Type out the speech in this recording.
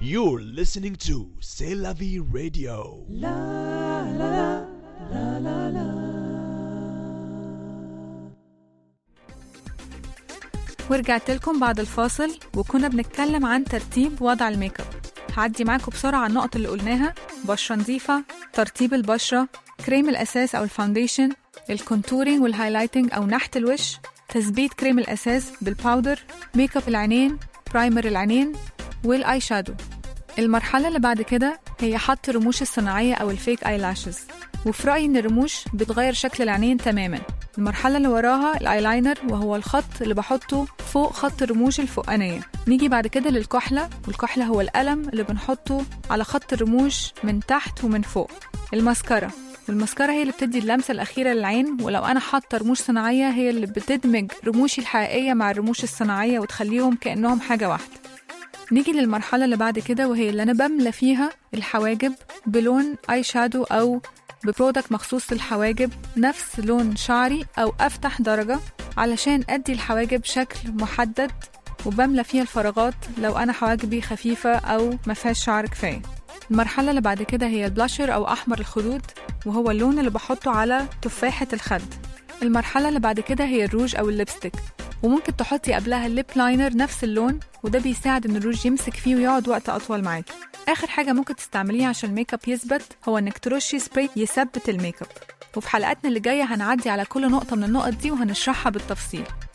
You're listening to C'est la vie radio. ورجعت لكم بعد الفاصل وكنا بنتكلم عن ترتيب وضع الميك اب هعدي معاكم بسرعة على النقط اللي قلناها بشرة نظيفة ترتيب البشرة كريم الأساس أو الفاونديشن الكونتورينج والهايلايتنج أو نحت الوش تثبيت كريم الأساس بالباودر ميك اب العينين برايمر العينين والاي شادو المرحلة اللي بعد كده هي حط الرموش الصناعية أو الفيك اي لاشز وفي رأيي إن الرموش بتغير شكل العينين تماما المرحلة اللي وراها الايلاينر وهو الخط اللي بحطه فوق خط الرموش الفوقانية نيجي بعد كده للكحلة والكحلة هو القلم اللي بنحطه على خط الرموش من تحت ومن فوق الماسكارا والماسكارا هي اللي بتدي اللمسة الأخيرة للعين ولو أنا حاطة رموش صناعية هي اللي بتدمج رموشي الحقيقية مع الرموش الصناعية وتخليهم كأنهم حاجة واحدة نيجي للمرحلة اللي بعد كده وهي اللي أنا بملى فيها الحواجب بلون اي شادو أو ببرودكت مخصوص للحواجب نفس لون شعري أو أفتح درجة علشان أدي الحواجب شكل محدد وبملى فيها الفراغات لو أنا حواجبي خفيفة أو مفيهاش شعر كفاية المرحلة اللي بعد كده هي البلاشر أو أحمر الخدود وهو اللون اللي بحطه على تفاحة الخد المرحلة اللي بعد كده هي الروج أو الليبستيك وممكن تحطي قبلها الليب لاينر نفس اللون وده بيساعد ان الروج يمسك فيه ويقعد وقت اطول معاكي اخر حاجه ممكن تستعمليها عشان الميك اب يثبت هو انك ترشي سبراي يثبت الميك اب وفي حلقاتنا اللي جايه هنعدي على كل نقطه من النقط دي وهنشرحها بالتفصيل